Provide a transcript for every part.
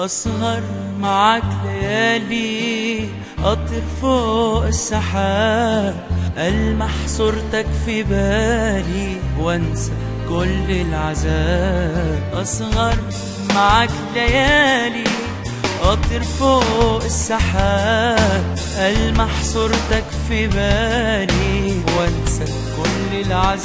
أسهر معاك ليالي أطير فوق السحاب ألمح صورتك في بالي وانسى كل العذاب أسهر معاك ليالي أطير فوق السحاب ألمح صورتك في بالي وانسى كل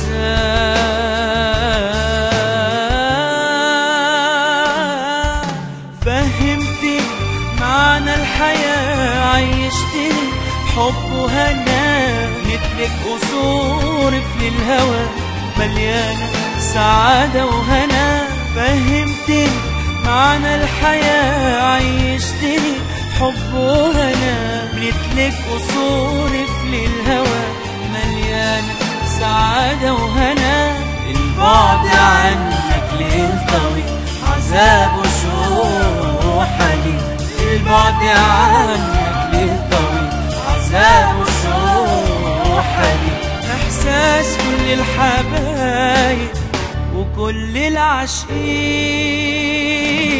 العذاب فهمتني معنى الحياة عيشتني حب وهنا مثلك قصور في الهوى مليانة سعادة وهنا فهمتني معنى الحياة عيشتني حب وهنا مثلك قصور في الهوى مليانة سعادة وهنا البعد عنك ليل طويل عذاب وشوق حنين البعد عنك ليل طويل عذاب وشوق حنين احساس كل الحبايب وكل العاشقين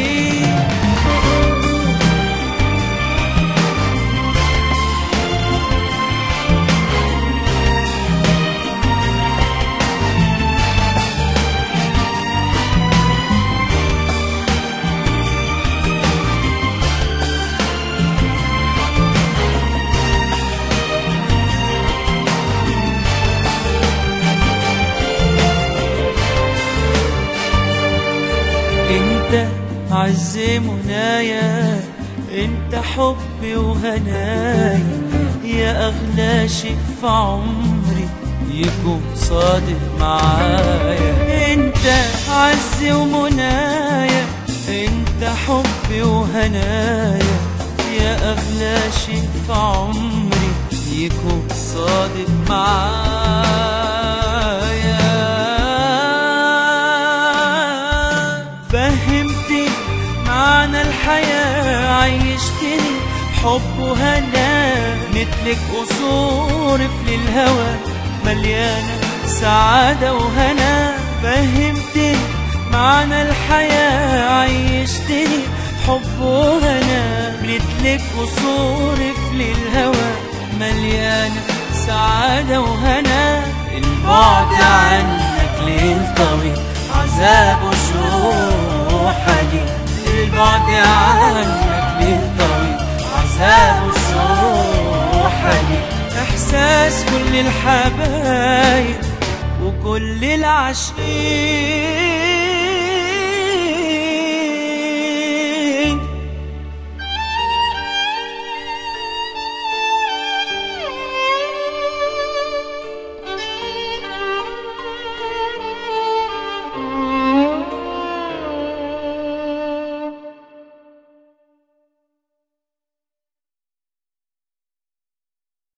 انت عز منايا انت حبي وهنايا يا اغلى شيء في عمري يكون صادق معايا انت عز ومنايا انت حبي وهنايا يا اغلى شيء في عمري يكون صادق معايا فهمتني معنى الحياة عيشتني حب وهنا مثلك قصور في الهوى مليانة سعادة وهنا فهمتني معنى الحياة عيشتني حب وهنا مثلك قصور في الهوى مليانة سعادة وهنا البعد عنك ليل طويل عذاب وشوق حنين البعد عنك ليل طويل عذاب وشوق حنين احساس كل الحبايب وكل العاشقين